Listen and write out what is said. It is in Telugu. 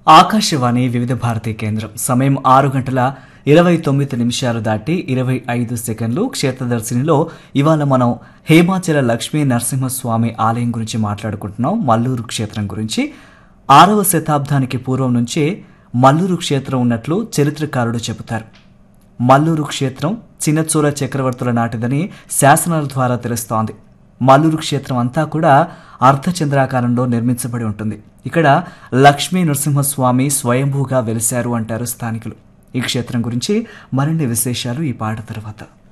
ఆకాశవాణి వివిధ భారతి కేంద్రం సమయం ఆరు గంటల ఇరవై తొమ్మిది నిమిషాలు దాటి ఇరవై ఐదు సెకండ్లు క్షేత్రదర్శినిలో ఇవాళ మనం హేమాచల లక్ష్మీ నరసింహస్వామి ఆలయం గురించి మాట్లాడుకుంటున్నాం మల్లూరు క్షేత్రం గురించి ఆరవ శతాబ్దానికి పూర్వం నుంచే మల్లూరు క్షేత్రం ఉన్నట్లు చరిత్రకారుడు చెబుతారు మల్లూరు క్షేత్రం చిన్నచూర చక్రవర్తుల నాటిదని శాసనాల ద్వారా తెలుస్తోంది మల్లూరు క్షేత్రం అంతా కూడా అర్ధచంద్రాకారంలో నిర్మించబడి ఉంటుంది ఇక్కడ లక్ష్మీ నరసింహస్వామి స్వయంభూగా వెలిశారు అంటారు స్థానికులు ఈ క్షేత్రం గురించి మరిన్ని విశేషాలు ఈ పాట తర్వాత